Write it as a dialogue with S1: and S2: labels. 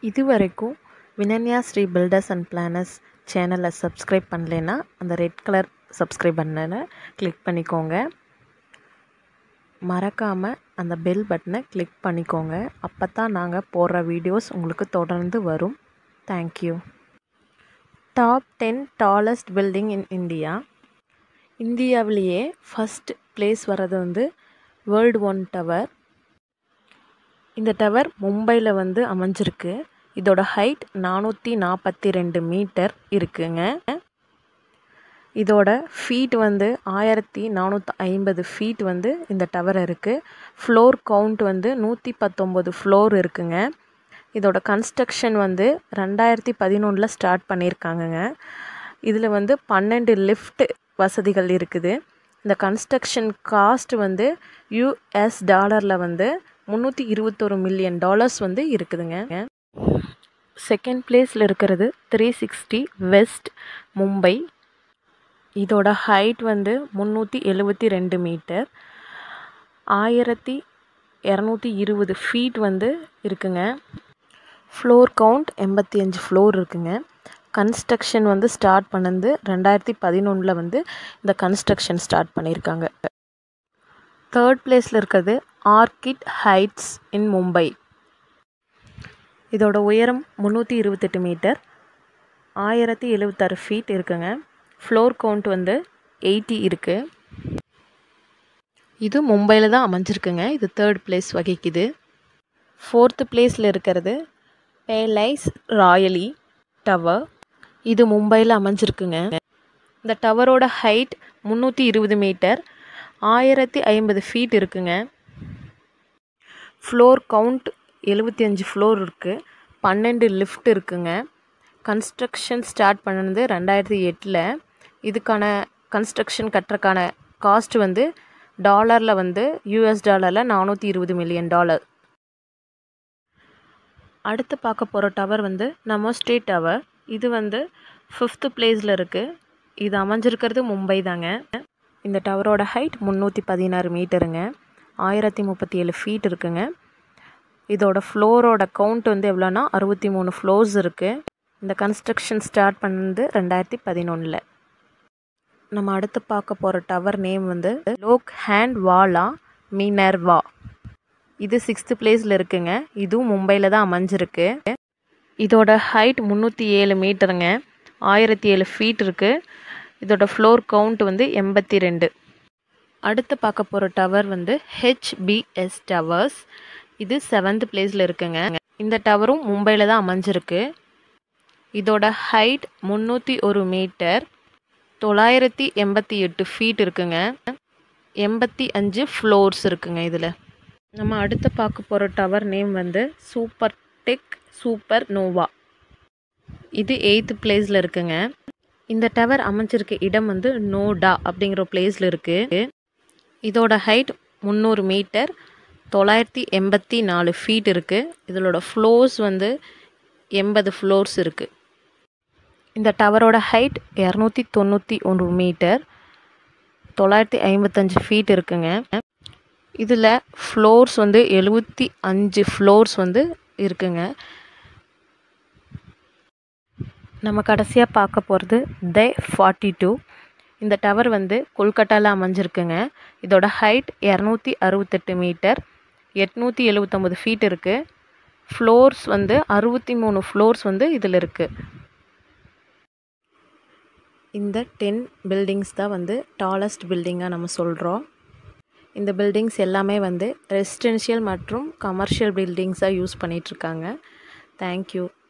S1: இது வரைக்கும் Vinanya Sri builders and planners சேனலை சப்ஸ்கிரைப் பண்ணலைன்னா அந்த ரெட் கலர் சப்ஸ்கிரைப் பட்டனை கிளிக் பண்ணிக்கோங்க மறக்காமல் அந்த பெல் பட்டனை கிளிக் பண்ணிக்கோங்க அப்போ தான் நாங்கள் போடுற வீடியோஸ் உங்களுக்கு தொடர்ந்து வரும் thank you top ten tallest building in India இந்தியாவிலேயே ஃபஸ்ட் பிளேஸ் வர்றது வந்து வேர்ல்டு ஒன் டவர் இந்த டவர் மும்பையில் வந்து அமைஞ்சிருக்கு இதோட ஹைட் நானூற்றி நாற்பத்தி ரெண்டு மீட்டர் இருக்குங்க இதோட ஃபீட் வந்து ஆயிரத்தி நானூற்றி ஐம்பது ஃபீட் வந்து இந்த டவர் இருக்குது ஃப்ளோர் கவுண்ட் வந்து நூற்றி பத்தொம்போது ஃப்ளோர் இருக்குங்க இதோட கன்ஸ்ட்ரக்ஷன் வந்து ரெண்டாயிரத்தி பதினொன்றில் ஸ்டார்ட் பண்ணியிருக்காங்கங்க இதில் வந்து பன்னெண்டு லிஃப்ட் வசதிகள் இருக்குது இந்த கன்ஸ்ட்ரக்ஷன் காஸ்ட் வந்து யூஎஸ் டாலரில் வந்து முந்நூற்றி இருபத்தொரு மில்லியன் டாலர்ஸ் வந்து இருக்குதுங்க செகண்ட் பிளேஸில் இருக்கிறது த்ரீ சிக்ஸ்டி வெஸ்ட் மும்பை இதோட ஹைட் வந்து முந்நூற்றி எழுபத்தி ரெண்டு மீட்டர் ஆயிரத்தி இரநூத்தி இருபது ஃபீட் வந்து இருக்குங்க ஃப்ளோர் கவுண்ட் எண்பத்தி அஞ்சு ஃப்ளோர் இருக்குங்க கன்ஸ்ட்ரக்ஷன் வந்து ஸ்டார்ட் பண்ணது ரெண்டாயிரத்தி பதினொன்றில் வந்து இந்த கன்ஸ்ட்ரக்ஷன் ஸ்டார்ட் பண்ணியிருக்காங்க தேர்ட் பிளேஸில் இருக்கிறது ஆர்கிட் ஹைட்ஸ் இன் மும்பை இதோட உயரம் முந்நூற்றி இருபத்தெட்டு மீட்டர் ஆயிரத்தி எழுபத்தாறு ஃபீட் இருக்குங்க ஃப்ளோர் கவுண்ட் வந்து எயிட்டி இருக்குது இது மும்பையில் தான் அமைஞ்சிருக்குங்க இது தேர்ட் பிளேஸ் வகிக்குது ஃபோர்த்து பிளேஸில் இருக்கிறது பேலைஸ் ராயலி டவர் இது மும்பையில் அமைஞ்சிருக்குங்க இந்த டவரோட ஹைட் முந்நூற்றி இருபது மீட்டர் ஆயிரத்தி ஐம்பது ஃபீட் இருக்குங்க ஃப்ளோர் கவுண்ட் எழுபத்தி அஞ்சு ஃப்ளோர் இருக்குது பன்னெண்டு லிஃப்ட் இருக்குங்க கன்ஸ்ட்ரக்ஷன் ஸ்டார்ட் பண்ணது ரெண்டாயிரத்தி எட்டில் இதுக்கான கன்ஸ்ட்ரக்ஷன் கட்டுறக்கான காஸ்ட் வந்து டாலரில் வந்து யூஎஸ் டாலரில் நானூற்றி இருபது மில்லியன் டாலர் அடுத்து பார்க்க போகிற டவர் வந்து நமோஸ்டே டவர் இது வந்து ஃபிஃப்த்து பிளேஸில் இருக்குது இது அமைஞ்சிருக்கிறது மும்பை தாங்க இந்த டவரோட ஹைட் முந்நூற்றி பதினாறு மீட்டருங்க ஆயிரத்தி முப்பத்தி ஏழு ஃபீட் இருக்குங்க இதோட ஃப்ளோரோட கவுண்ட் வந்து எவ்வளோனா அறுபத்தி மூணு ஃப்ளோர்ஸ் இருக்குது இந்த கன்ஸ்ட்ரக்ஷன் ஸ்டார்ட் பண்ணது ரெண்டாயிரத்தி பதினொன்றில் நம்ம அடுத்து பார்க்க போகிற டவர் நேம் வந்து லோக் ஹேண்ட் வாலா மினர்வா இது சிக்ஸ்த்து பிளேஸில் இருக்குங்க இதுவும் மும்பையில் தான் அமைஞ்சிருக்கு இதோட ஹைட் முந்நூற்றி ஏழு மீட்டருங்க ஆயிரத்தி ஏழு ஃபீட் இருக்குது இதோட ஃப்ளோர் கவுண்ட் வந்து எண்பத்தி ரெண்டு அடுத்து பார்க்க போகிற டவர் வந்து ஹெச்பிஎஸ் டவர்ஸ் இது செவன்த் பிளேஸில் இருக்குங்க இந்த டவரும் மும்பையில் தான் அமைஞ்சிருக்கு இதோட ஹைட் முந்நூற்றி ஒரு மீட்டர் தொள்ளாயிரத்தி எண்பத்தி எட்டு ஃபீட் இருக்குங்க எண்பத்தி அஞ்சு ஃப்ளோர்ஸ் இருக்குங்க இதில் நம்ம அடுத்து பார்க்க போகிற டவர் நேம் வந்து சூப்பர் டெக் சூப்பர் நோவா இது எயித்து பிளேஸில் இருக்குங்க இந்த டவர் அமைஞ்சிருக்க இடம் வந்து நோடா அப்படிங்கிற பிளேஸில் இருக்குது இதோட ஹைட் முந்நூறு மீட்டர் தொள்ளாயிரத்தி எண்பத்தி நாலு ஃபீட் இருக்குது இதோட ஃப்ளோர்ஸ் வந்து எண்பது ஃப்ளோர்ஸ் இருக்குது இந்த டவரோட ஹைட் இரநூத்தி தொண்ணூற்றி ஒன்று மீட்டர் தொள்ளாயிரத்தி ஐம்பத்தஞ்சு ஃபீட் இருக்குங்க இதில் ஃப்ளோர்ஸ் வந்து எழுபத்தி அஞ்சு ஃப்ளோர்ஸ் வந்து இருக்குங்க நம்ம கடைசியாக பார்க்க போகிறது த ஃபார்ட்டி டூ இந்த டவர் வந்து கொல்கட்டாவில் அமைஞ்சிருக்குங்க இதோட ஹைட் இரநூத்தி அறுபத்தெட்டு மீட்டர் எட்நூற்றி எழுபத்தொம்பது ஃபீட் இருக்குது ஃப்ளோர்ஸ் வந்து அறுபத்தி மூணு ஃப்ளோர்ஸ் வந்து இதில் இருக்குது இந்த டென் பில்டிங்ஸ் தான் வந்து டாலஸ்ட் பில்டிங்காக நம்ம சொல்கிறோம் இந்த பில்டிங்ஸ் எல்லாமே வந்து ரெசிடென்ஷியல் மற்றும் கமர்ஷியல் பில்டிங்ஸாக யூஸ் பண்ணிகிட்ருக்காங்க தேங்க்யூ